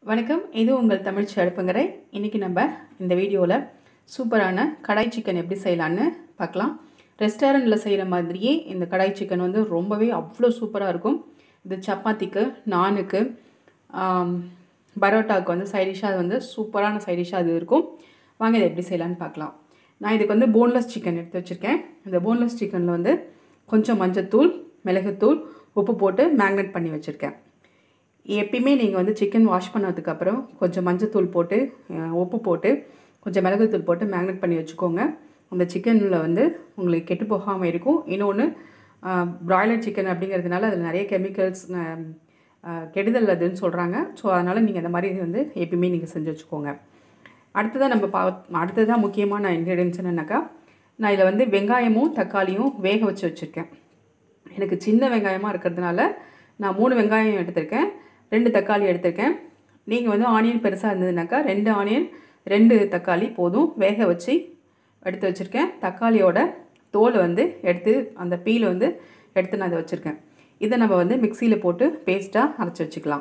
வணக்கம் இது உங்கள் தமிழ் அடுப்புங்கரை இன்றைக்கி நம்ம இந்த வீடியோவில் சூப்பரான கடாய் சிக்கன் எப்படி செய்யலான்னு பார்க்கலாம் ரெஸ்டாரண்ட்டில் செய்கிற மாதிரியே இந்த கடாய் சிக்கன் வந்து ரொம்பவே அவ்வளோ சூப்பராக இருக்கும் இது சப்பாத்திக்கு நானுக்கு ஆம், பரோட்டாவுக்கு வந்து சைடிஷாக அது வந்து சூப்பரான சைடிஷாக அது இருக்கும் வாங்க இதை எப்படி செய்யலான்னு பார்க்கலாம் நான் இதுக்கு வந்து போன்லெஸ் சிக்கன் எடுத்து வச்சுருக்கேன் இந்த போன்லெஸ் சிக்கனில் வந்து கொஞ்சம் மஞ்சத்தூள் மிளகுத்தூள் உப்பு போட்டு மேக்னேட் பண்ணி வச்சுருக்கேன் எப்பயுமே நீங்கள் வந்து சிக்கன் வாஷ் பண்ணதுக்கப்புறம் கொஞ்சம் மஞ்சத்தூள் போட்டு அஹ், உப்பு போட்டு கொஞ்சம் மிளகுத்தூள் போட்டு மேக்னேட் பண்ணி வச்சுக்கோங்க அந்த சிக்கனில் வந்து உங்களுக்கு கெட்டு போகாமல் இருக்கும் இன்னொன்று பிராய்லர் சிக்கன் அப்படிங்கிறதுனால அதில் நிறைய கெமிக்கல்ஸ் கெடுதல் அதுன்னு சொல்கிறாங்க ஸோ அதனால் நீங்கள் அந்த மாதிரி வந்து எப்பயுமே நீங்கள் செஞ்சு வச்சுக்கோங்க அடுத்ததாக நம்ம பா அடுத்ததாக முக்கியமான இன்க்ரீடியன்ஸ் என்னென்னாக்கா நான் இதில் வந்து வெங்காயமும் தக்காளியும் வேக வச்சு வச்சுருக்கேன் எனக்கு சின்ன வெங்காயமாக இருக்கிறதுனால நான் மூணு வெங்காயம் எடுத்திருக்கேன் ரெண்டு தக்காளி எடுத்திருக்கேன் நீங்கள் வந்து ஆனியன் பெருசாக இருந்ததுனாக்கா ரெண்டு ஆனியன் ரெண்டு தக்காளி போதும் வேக வச்சு எடுத்து வச்சுருக்கேன் தக்காளியோட தோலை வந்து எடுத்து அந்த பீலை வந்து எடுத்து நான் இதை வச்சுருக்கேன் இதை நம்ம வந்து மிக்சியில் போட்டு பேஸ்ட்டாக அரைச்சி வச்சுக்கலாம்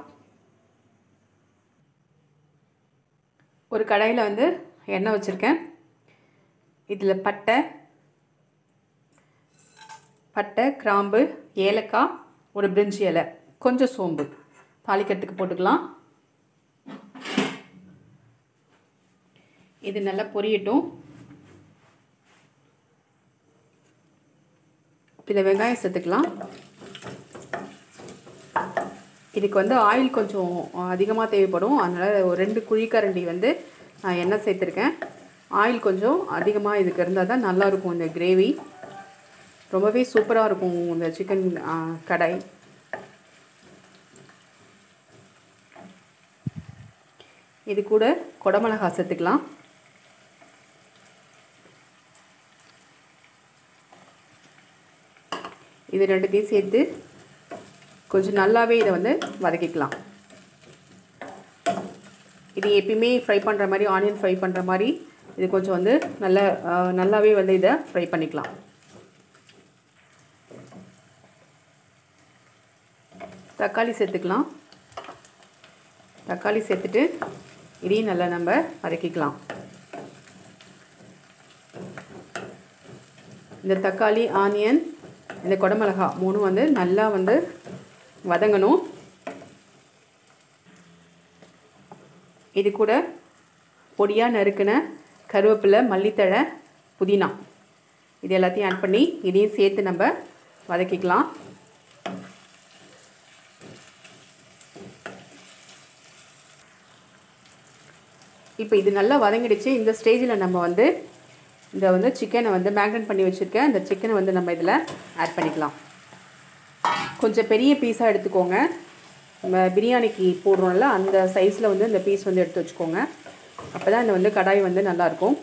ஒரு கடாயில் வந்து எண்ணெய் வச்சுருக்கேன் இதில் பட்டை பட்டை கிராம்பு ஏலக்காய் ஒரு பிரிஞ்சி இலை கொஞ்சம் சோம்பு தாளிக்கிறதுக்கு போட்டுக்கலாம் இது நல்லா பொரியட்டும் இதில் வெங்காயம் சேர்த்துக்கலாம் இதுக்கு வந்து ஆயில் கொஞ்சம் அதிகமாக தேவைப்படும் அதனால் ஒரு ரெண்டு குழிக்கரண்டி வந்து நான் எண்ணெய் சேர்த்துருக்கேன் ஆயில் கொஞ்சம் அதிகமாக இதுக்கு இருந்தால் தான் நல்லாயிருக்கும் இந்த கிரேவி ரொம்பவே சூப்பராக இருக்கும் இந்த சிக்கன் கடாய் இது கூட குடமிளகா சேர்த்துக்கலாம் இது ரெண்டுத்தையும் சேர்த்து கொஞ்சம் நல்லாவே இதை வந்து வதக்கிக்கலாம் இது எப்பயுமே ஃப்ரை பண்ணுற மாதிரி ஆனியன் ஃப்ரை பண்ணுற மாதிரி இது கொஞ்சம் வந்து நல்ல நல்லாவே வந்து இதை ஃப்ரை பண்ணிக்கலாம் தக்காளி சேர்த்துக்கலாம் தக்காளி சேர்த்துட்டு இதையும் நல்லா நம்ம வதக்கிக்கலாம் இந்த தக்காளி ஆனியன் இந்த குடமிளகா மூணும் வந்து நல்லா வந்து வதங்கணும் இது கூட பொடியாக நறுக்கின கருவேப்பிலை மல்லித்தழை புதினா இது எல்லாத்தையும் ஆட் பண்ணி இதையும் சேர்த்து நம்ம வதக்கிக்கலாம் இப்போ இது நல்லா வதங்கிடுச்சு இந்த ஸ்டேஜில் நம்ம வந்து இந்த வந்து சிக்கனை வந்து மேக்னேட் பண்ணி வச்சுருக்கேன் இந்த சிக்கனை வந்து நம்ம இதில் ஆட் பண்ணிக்கலாம் கொஞ்சம் பெரிய பீஸாக எடுத்துக்கோங்க நம்ம பிரியாணிக்கு போடுறோம்ல அந்த சைஸில் வந்து இந்த பீஸ் வந்து எடுத்து வச்சுக்கோங்க அப்போ தான் இந்த வந்து கடாய் வந்து நல்லாயிருக்கும்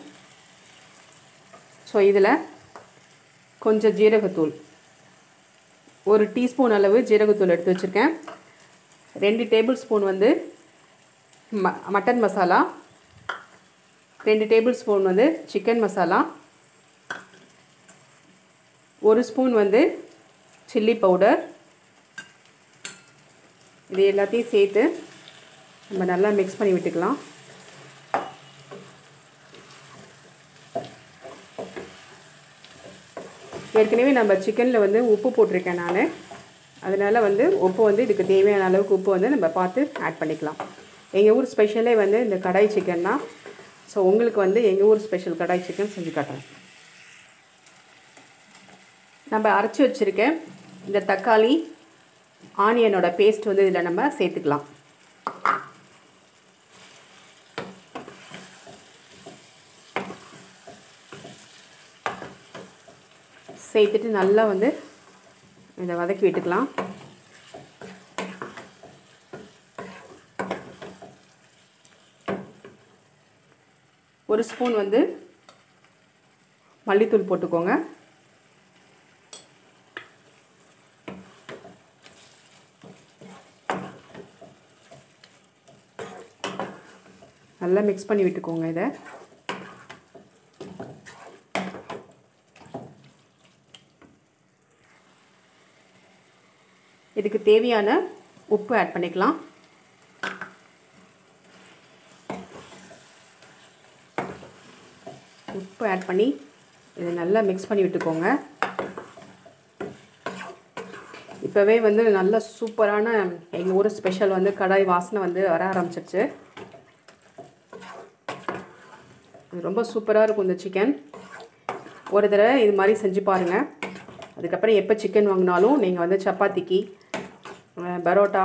ஸோ இதில் கொஞ்சம் ஜீரகத்தூள் ஒரு டீஸ்பூன் அளவு ஜீரகத்தூள் எடுத்து வச்சுருக்கேன் ரெண்டு டேபிள் ஸ்பூன் வந்து ம மட்டன் மசாலா ரெண்டு டேபிள் ஸ்பூன் வந்து சிக்கன் மசாலா ஒரு ஸ்பூன் வந்து சில்லி பவுடர் இது எல்லாத்தையும் சேர்த்து நம்ம நல்லா மிக்ஸ் பண்ணி விட்டுக்கலாம் ஏற்கனவே நம்ம சிக்கனில் வந்து உப்பு போட்டிருக்கேன் நான் அதனால் வந்து உப்பு வந்து இதுக்கு தேவையான அளவுக்கு உப்பு வந்து நம்ம பார்த்து ஆட் பண்ணிக்கலாம் எங்கள் ஊர் ஸ்பெஷலே வந்து இந்த கடாய் சிக்கன் தான் ஸோ உங்களுக்கு வந்து எங்கள் ஊர் ஸ்பெஷல் கடாய் சிக்கன் செஞ்சு காட்டுறேன் நம்ம அரைச்சி வச்சுருக்கேன் இந்த தக்காளி ஆனியனோட பேஸ்ட் வந்து இதில் நம்ம சேர்த்துக்கலாம் சேர்த்துட்டு நல்லா வந்து இதை வதக்கி விட்டுக்கலாம் ஒரு ஸ்பூன் வந்து மல்லித்தூள் போட்டுக்கோங்க நல்லா மிக்ஸ் பண்ணி விட்டுக்கோங்க இதை இதுக்கு தேவையான உப்பு ஆட் பண்ணிக்கலாம் உப்பு ஆட் பண்ணி இதை நல்லா மிக்ஸ் பண்ணி விட்டுக்கோங்க இப்போவே வந்து நல்ல சூப்பரான எங்கள் ஊர் ஸ்பெஷல் வந்து கடாய் வாசனை வந்து வர ஆரம்பிச்சிருச்சு இது ரொம்ப சூப்பராக இருக்கும் இந்த சிக்கன் ஒரு தடவை இது மாதிரி செஞ்சு பாருங்கள் அதுக்கப்புறம் எப்போ சிக்கன் வாங்கினாலும் நீங்கள் வந்து சப்பாத்திக்கு பரோட்டா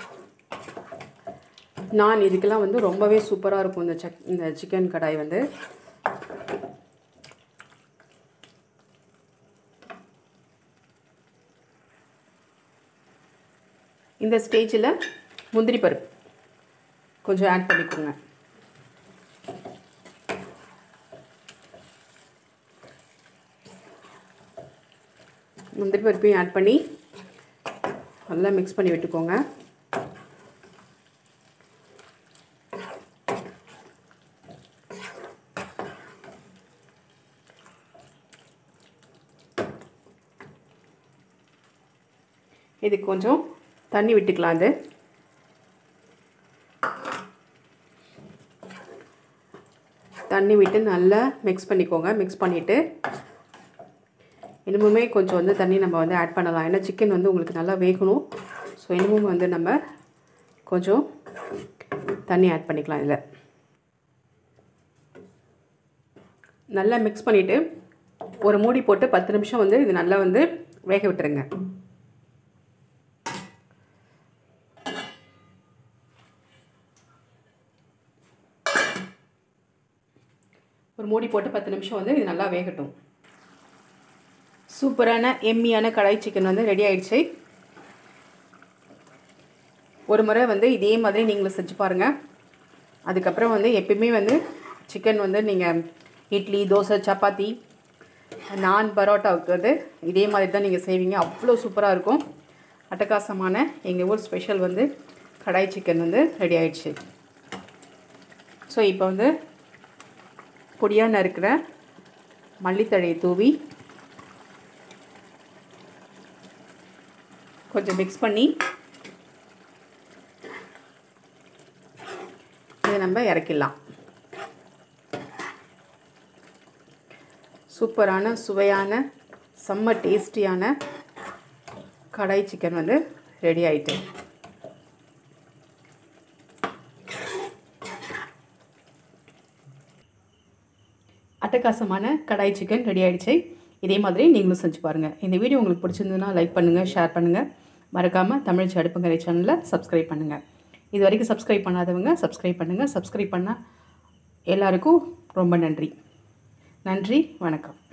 நான் இதுக்கெல்லாம் வந்து ரொம்பவே சூப்பராக இருக்கும் இந்த சக் இந்த சிக்கன் கடாய் வந்து இந்த ஸ்டேஜில் முந்திரி பருப்பு கொஞ்சம் ஆட் பண்ணிக்கோங்க முந்திரி பருப்பையும் ஆட் பண்ணி நல்லா மிக்ஸ் பண்ணி விட்டுக்கோங்க இதுக்கு கொஞ்சம் தண்ணி விட்டுக்கலாம் அது தண்ணி விட்டு நல்லா மிக்ஸ் பண்ணிக்கோங்க மிக்ஸ் பண்ணிவிட்டு இன்னமுமே கொஞ்சம் வந்து தண்ணி நம்ம வந்து ஆட் பண்ணலாம் ஏன்னா சிக்கன் வந்து உங்களுக்கு நல்லா வேகணும் ஸோ இன்னமும் வந்து நம்ம கொஞ்சம் தண்ணி ஆட் பண்ணிக்கலாம் இதில் நல்லா மிக்ஸ் பண்ணிவிட்டு ஒரு மூடி போட்டு பத்து நிமிஷம் வந்து இது நல்லா வந்து வேக விட்டுருங்க ஒரு மூடி போட்டு பத்து நிமிஷம் வந்து இது நல்லா வேகட்டும் சூப்பரான எம்மியான கடாய் சிக்கன் வந்து ரெடி ஆயிடுச்சு ஒரு முறை வந்து இதே மாதிரி நீங்களும் செஞ்சு பாருங்கள் அதுக்கப்புறம் வந்து எப்பயுமே வந்து சிக்கன் வந்து நீங்கள் இட்லி தோசை சப்பாத்தி நான் பரோட்டாவுக்கு வந்து இதே மாதிரி தான் நீங்கள் செய்வீங்க அவ்வளோ சூப்பராக இருக்கும் அட்டகாசமான எங்கள் ஊர் ஸ்பெஷல் வந்து கடாய் சிக்கன் வந்து ரெடி ஆயிடுச்சு ஸோ இப்போ வந்து பொடியாக நறுக்கிற மல்லித்தழையை தூவி கொஞ்சம் மிக்ஸ் பண்ணி இதை நம்ம இறக்கிடலாம் சூப்பரான சுவையான செம்ம டேஸ்டியான கடாய் சிக்கன் வந்து ரெடி ஆயிட்டு அட்டகாசமான கடாய் சிக்கன் ரெடி ஆயிடுச்சு இதே மாதிரி நீங்களும் செஞ்சு பாருங்கள் இந்த வீடியோ உங்களுக்கு பிடிச்சிருந்ததுன்னா லைக் பண்ணுங்கள் ஷேர் பண்ணுங்கள் மறக்காமல் தமிழ் அடுப்புங்கரை சேனலை சப்ஸ்கிரைப் பண்ணுங்கள் இது வரைக்கும் சப்ஸ்கிரைப் பண்ணாதவங்க சப்ஸ்கிரைப் பண்ணுங்கள் சப்ஸ்கிரைப் பண்ணால் எல்லாருக்கும் ரொம்ப நன்றி நன்றி வணக்கம்